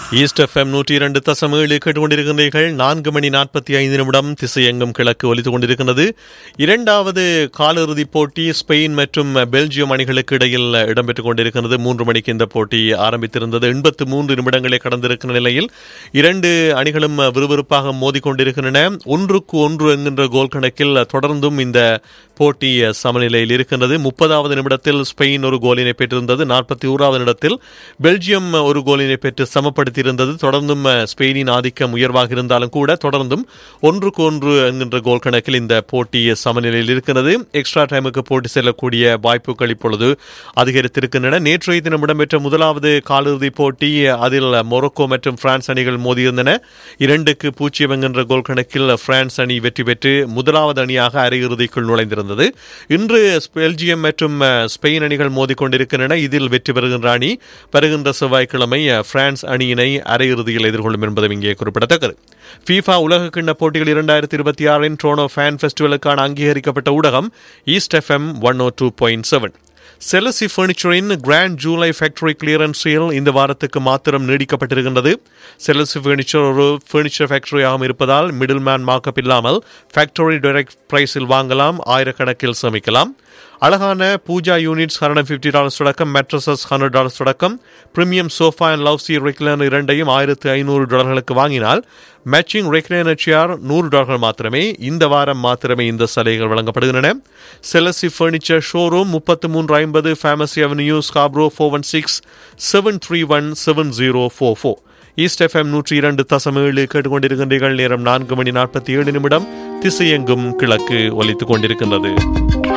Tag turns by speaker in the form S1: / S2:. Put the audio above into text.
S1: east FM நூற்றி இரண்டு தசம் ஏழு கேட்டுக்கொண்டிருக்கிறீர்கள் நான்கு மணி நாற்பத்தி ஐந்து நிமிடம் திசையெங்கும் கிழக்கு ஒலித்துக் கொண்டிருக்கிறது இரண்டாவது காலிறுதிப் போட்டி ஸ்பெயின் மற்றும் பெல்ஜியம் அணிகளுக்கு இடையில் இடம்பெற்றுக் கொண்டிருக்கிறது மூன்று மணிக்கு இந்த போட்டி ஆரம்பித்திருந்தது எண்பத்து மூன்று நிமிடங்களை கடந்திருக்கிற நிலையில் இரண்டு அணிகளும் விறுவிறுப்பாக மோதிக்கொண்டிருக்கின்றன ஒன்றுக்கு ஒன்று என்கின்ற கோல் கணக்கில் தொடர்ந்தும் இந்த போட்டி சமநிலையில் இருக்கின்றது முப்பதாவது நிமிடத்தில் ஸ்பெயின் ஒரு கோலினை பெற்றிருந்தது நாற்பத்தி ஓராவது நிமிடத்தில் பெல்ஜியம் ஒரு கோலினை பெற்று சமப்படுத்தியிருந்தது தொடர்ந்தும் ஸ்பெயினின் ஆதிக்கம் உயர்வாக இருந்தாலும் கூட தொடர்ந்தும் ஒன்றுக்கு ஒன்று என்கின்ற கோல் கணக்கில் இந்த போட்டி சமநிலையில் இருக்கிறது எக்ஸ்ட்ரா டைமுக்கு போட்டி செல்லக்கூடிய வாய்ப்புகள் இப்பொழுது அதிகரித்திருக்கின்றன நேற்றைய தினம் இடம்பெற்ற முதலாவது காலிறுதிப் போட்டி அதில் மொரோக்கோ மற்றும் பிரான்ஸ் அணிகள் மோதியிருந்தன இரண்டுக்கு பூஜ்ஜியம் என்கின்ற கோல் கணக்கில் பிரான்ஸ் அணி வெற்றி பெற்று முதலாவது அணியாக அரையிறுதிக்குள் நுழைந்திருந்தது இன்று பெல்ஜியம் மற்றும் ஸ்பெயின் அணிகள் மோதிக்கொண்டிருக்கின்றன இதில் வெற்றி பெறுகின்ற அணி வருகின்ற செவ்வாய்க்கிழமை பிரான்ஸ் அணியினை அரையிறுதியில் எதிர்கொள்ளும் என்பதும் இங்கே குறிப்பிடத்தக்கது ஃபீஃபா உலக கிண்ண போட்டிகள் இரண்டாயிரத்தி இருபத்தி ஆறின் ட்ரோனோ ஃபேன் ஃபெஸ்டிவலுக்கான அங்கீகரிக்கப்பட்ட ஊடகம் east FM one O two point seven செலசி ஃபர்னிச்சரின் grand July factory clearance sale இந்த வாரத்துக்கு மாத்திரம் நீடிக்கப்பட்டிருக்கின்றது செலசி ஃபர்னிச்சர் ஒரு ஃபர்னிச்சர் ஃபேக்டரியாகவும் இருப்பதால் மிடில் மேன் மார்க்கப் இல்லாமல் ஃபேக்டரி டைரக்ட் பிரைஸில் வாங்கலாம் ஆயிரக்கணக்கில் சமைக்கலாம் அழகான pooja units hundred fifty dollars தொடக்கம் மேட்ரஸஸ் ஹண்ட்ரட் டாலர்ஸ் தொடக்கம் premium sofa and loveseat recliner இரண்டையும் ஆயிரத்து ஐநூறு டாலர்களுக்கு வாங்கினால் மேட்சிங் ரெக்லைனர் சேர் நூறு டாலர்கள் மாத்திரமே இந்த வாரம் மாத்திரமே இந்த சலுகைகள் வழங்கப்படுகின்றன செலசி ஃபர்னிச்சர் ஷோரூம் முப்பத்து மூன்று ஐம்பது pharmacy avenue Scarborough four one six seven three one seven zero four four east FM நூற்றி இரண்டு தசம் ஏழு கேட்டுக்கொண்டிருக்கின்றீர்கள் நேரம் நான்கு மணி நாற்பத்தி ஏழு நிமிடம் திசையெங்கும் கிழக்கு ஒலித்துக் கொண்டிருக்கின்றது